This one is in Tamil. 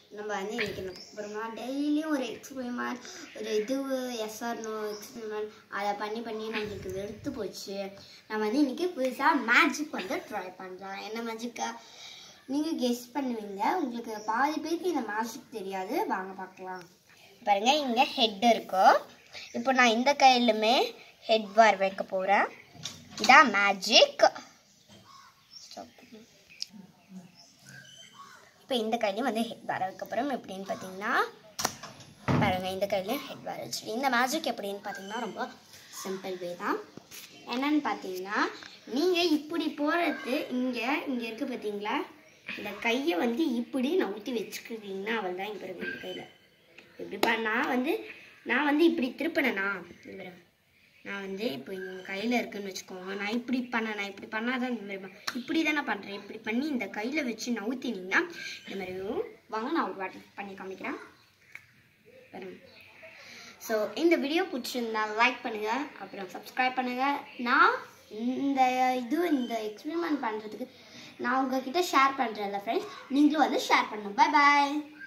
நம்ம வந்து இன்னைக்கு என்ன பார்க்க போகிறோம்னா டெய்லியும் ஒரு எக்ஸ்பெரிமெண்ட் ஒரு இது எஸ்ஆர் நோ எக்ஸ்பெரிமெண்ட் அதை பண்ணி பண்ணி நம்மளுக்கு வெறுத்து போச்சு நம்ம வந்து இன்னைக்கு புதுசாக மேஜிக் வந்து ட்ரை பண்ணலாம் என்ன மேஜிக்கா நீங்கள் கெஸ் பண்ணுவீங்க உங்களுக்கு பாதி பேருக்கு இந்த மேஜிக் தெரியாது வாங்க பார்க்கலாம் பாருங்க இங்கே ஹெட் இருக்கும் இப்போ நான் இந்த கையிலுமே ஹெட் பார் வைக்க போகிறேன் இதான் மேஜிக் இப்போ இந்த கையிலையும் வந்து ஹெட் பார் அதுக்கப்புறம் எப்படின்னு பார்த்தீங்கன்னா பாருங்க இந்த கையிலையும் ஹெட் பார் வச்சு இந்த மேஜிக் எப்படின்னு பார்த்தீங்கன்னா ரொம்ப சிம்பிள் வே தான் என்னன்னு பார்த்தீங்கன்னா நீங்கள் இப்படி போகிறது இங்கே இங்கே இருக்குது பார்த்தீங்களா இந்த கையை வந்து இப்படி நவுத்தி வச்சுக்கிறீங்கன்னா அவள் தான் இங்கே பாருங்க இந்த கையில் இப்படி பா நான் வந்து நான் வந்து இப்படி திருப்பினேனா இங்க பாருங்க நான் வந்து இப்போ எங்கள் கையில் இருக்குன்னு வச்சுக்கோங்க நான் இப்படி பண்ணேன் நான் இப்படி பண்ணாதான் இந்த மாதிரி ப- இப்படி தானே பண்ணுறேன் இப்படி பண்ணி இந்த கையில் வச்சு நவுத்தினீங்கன்னா இந்த மாதிரி வரும். வாங்க நான் ஒரு வாட்டி பண்ணி காமிக்கிறேன் பாருங்க ஸோ இந்த வீடியோ பிடிச்சிருந்தா லைக் பண்ணுங்கள் அப்புறம் சப்ஸ்கிரைப் பண்ணுங்கள் நான் இந்த இது இந்த எக்ஸ்பெரிமெண்ட் பண்ணுறதுக்கு நான் உங்ககிட்ட ஷேர் பண்ணுறேன்ல ஃப்ரெண்ட்ஸ் நீங்களும் வந்து ஷேர் பண்ணணும் பை பாய்